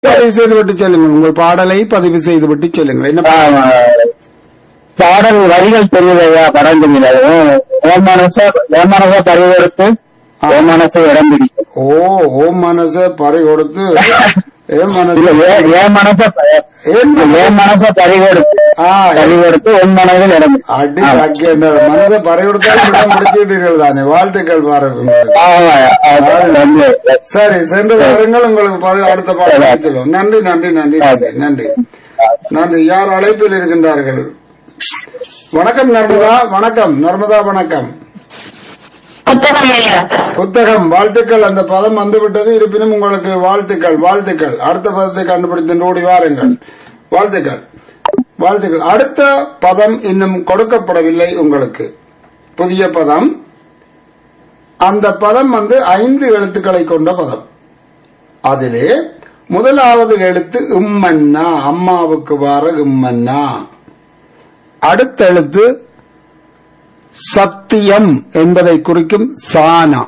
பதிவு செய்து விட்டு செல்லுங்கள் உங்கள் பாடலை பதிவு செய்து விட்டு செல்லுங்கள் என்ன பா- ஆமா. பாடல் வரிகள் தெரியலையா படம் தெரியல ஓம் மனச ஓம் மனச பறிவெடுத்து ஓம் மனச இடம் பிடிக்கும் ஓ ஓம் மனச பறி கொடுத்து ஏன் மனசு இல்ல ஏ- ஏன் மனச ஏன் மனச- ஏன் மனச பறிவெடுத்து ஆ, பறிவெடுத்து உன் மனதில் இடம் பிடிக்கும். அடி ஆமா. அக்கேண்டர் மனதை பறி கொடுத்தாலும் விட முடிச்சுட்டீர்கள் தானே வாழ்த்துக்கள் பாருங்க ஆமா, அதான் நன்றி. சரி சென்று வாருங்கள் உங்களுக்கு பதில் அடுத்த பாடம் சொல்லுவோம் நன்றி நன்றி நன்றி நன்றி நன்றி நன்றி யார் அழைப்பில் இருக்கின்றார்கள் வணக்கம் நர்மதா வணக்கம் நர்மதா வணக்கம் புத்தகம் ஐயா புத்தகம் வாழ்த்துக்கள் அந்த பதம் வந்துவிட்டது இருப்பினும் உங்களுக்கு வாழ்த்துக்கள் வாழ்த்துக்கள் அடுத்த பதத்தை கண்டுபிடித்து ஓடி வாருங்கள் வாழ்த்துக்கள் வாழ்த்துக்கள் அடுத்த பதம் இன்னும் கொடுக்கப்படவில்லை உங்களுக்கு புதிய பதம் அந்த பதம் வந்து ஐந்து எழுத்துக்களை கொண்ட பதம் அதிலே முதலாவது எழுத்து இம்மன்னா அம்மாவுக்கு வார இம்மன்னா அடுத்த எழுத்து சத்தியம் என்பதை குறிக்கும் சானா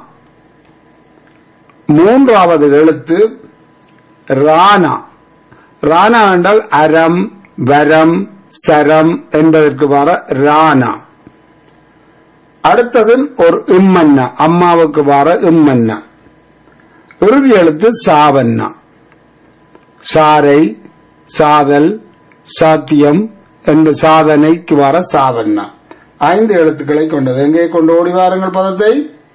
மூன்றாவது எழுத்து ராணா ராணா என்றால் அறம் வரம் சரம் என்பதற்கு வர ராணா அடுத்தது ஒரு இம்மன்னா அம்மாவுக்கு வர இம்மன்னா இறுதி எழுத்து சாவண்ணா சாரை சாதல் சாத்தியம் என்று சாதனைக்கு வர சாவண்ணா ஐந்து எழுத்துக்களை கொண்டது எங்கே கொண்டு ஓடி வாருங்கள் பதத்தை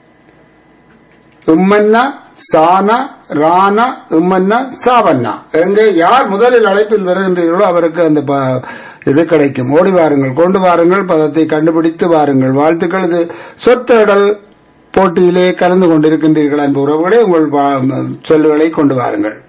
உம்மன்னா சானா ராணா உம்மன்னா சாவண்ணா எங்கே யார் முதலில் அழைப்பில் வருகின்றீர்களோ அவருக்கு அந்த ப- இது கிடைக்கும் ஓடி வாருங்கள் கொண்டு வாருங்கள் பதத்தை கண்டுபிடித்து வாருங்கள் வாழ்த்துக்கள் இது சொற்றடல் போட்டியிலே கலந்து கொண்டிருக்கின்றீர்கள் அன்பு உறவுகளே உங்கள் வா- சொல்லுகளை கொண்டு வாருங்கள்